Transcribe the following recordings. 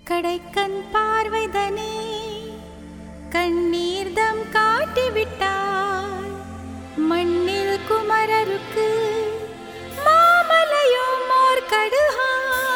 கடைக்கண் பார்வைதனே கண்ணீர்தம் காட்டிவிட்டார் மண்ணில் குமரருக்கு மாமலையும் ஓர் கடுகா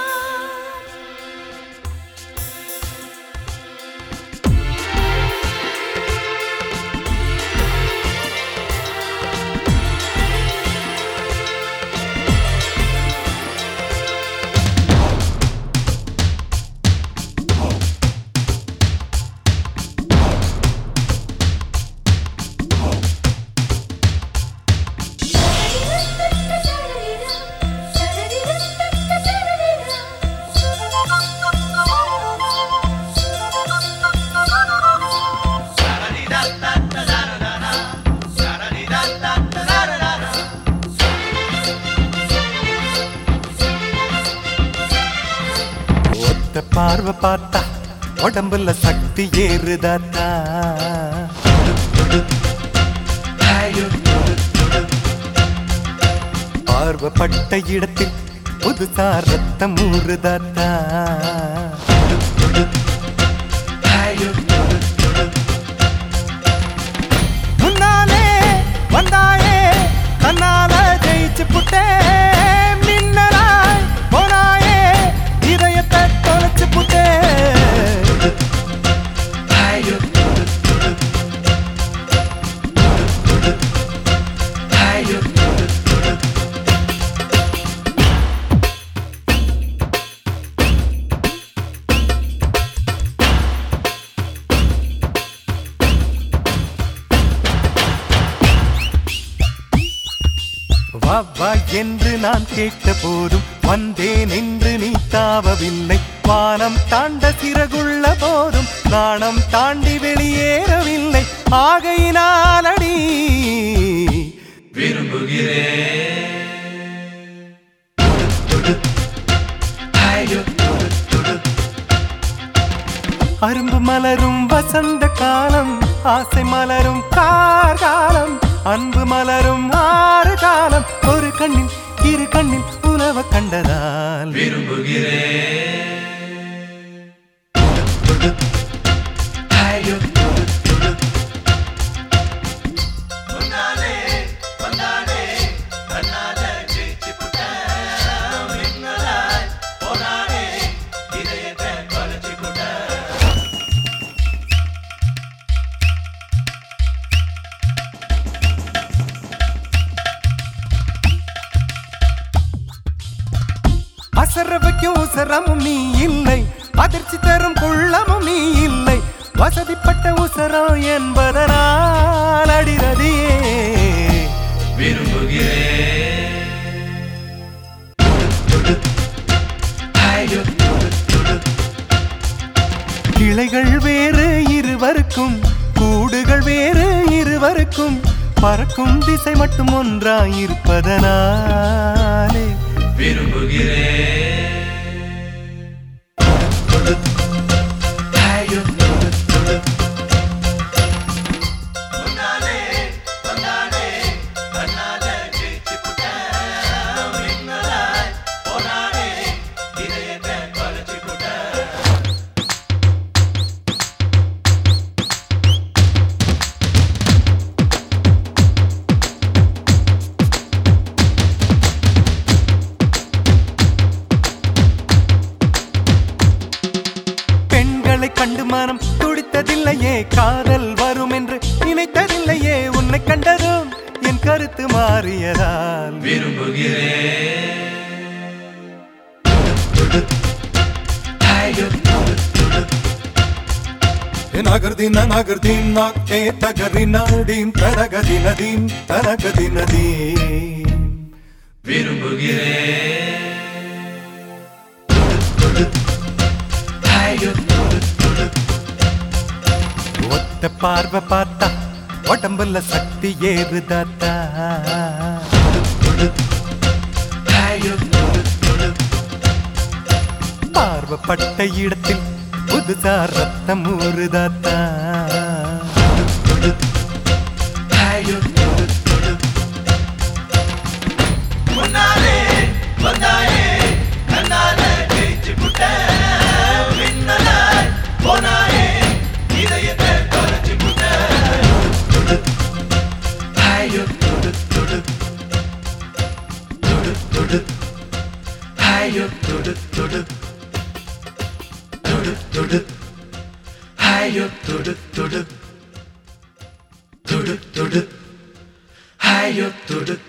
ஒத்த பார்வை பார்த்தா உடம்புல சக்தி ஏறுதாத்தா பார்வைப்பட்ட இடத்தில் புதுசா ரத்தம் ஊறுதாத்தா முன்னாலே வந்தாயே தன்னால ஜெயிச்சு புட்டே மின்னலாய் போனாயே இதயத்தை தொலைச்சு புட்டே வா வா என்று நான் கேட்ட போதும் வந்தேன் என்று நீ தாவவில்லை வானம் தாண்ட சிறகுள்ள போதும் நாணம் தாண்டி வெளியேறவில்லை ஆகையினாலடி அரும்பு மலரும் வசந்த காலம் ஆசை மலரும் கார்காலம் அன்பு மலரும் ஆறு காலம் ஒரு கண்ணில் இரு கண்ணில் உலவ கண்டதால் அசர வைக்கும் உசரமும் நீ இல்லை அதிர்ச்சி தரும் குள்ளமும் நீ இல்லை வசதிப்பட்ட உசரம் என்பதனால் அடிரதியே கிளைகள் வேறு இருவருக்கும் கூடுகள் வேறு இருவருக்கும் பறக்கும் திசை மட்டும் ஒன்றாயிருப்பதனாலே பெண்களை கண்டு மனம் துடித்ததில்லையே காதல் வரும் என்று நினைத்ததில்லையே உன்னை கண்டதும் என் கருத்து மாறியதால் நகர்தின நகர்தீன் நாக்கே தகரின டீம் தரகதி நதீம் தரகதி நதீம் ஒத்த பார்வை பார்த்தா உடம்புல சக்தி ஏறுதாத்தா பார்வைப்பட்ட இடத்தில் புதுசா ரத்தம் ஊறுதாத்தா முன்னாலே வந்தாயே கண்ணால ஜெயிச்சு புட்ட மின்னல ஹாயோ தொடு தொடு தொடு தொடு ஹாயோ தொடு தொடு தொடு தொடு ஹாயோ தொடு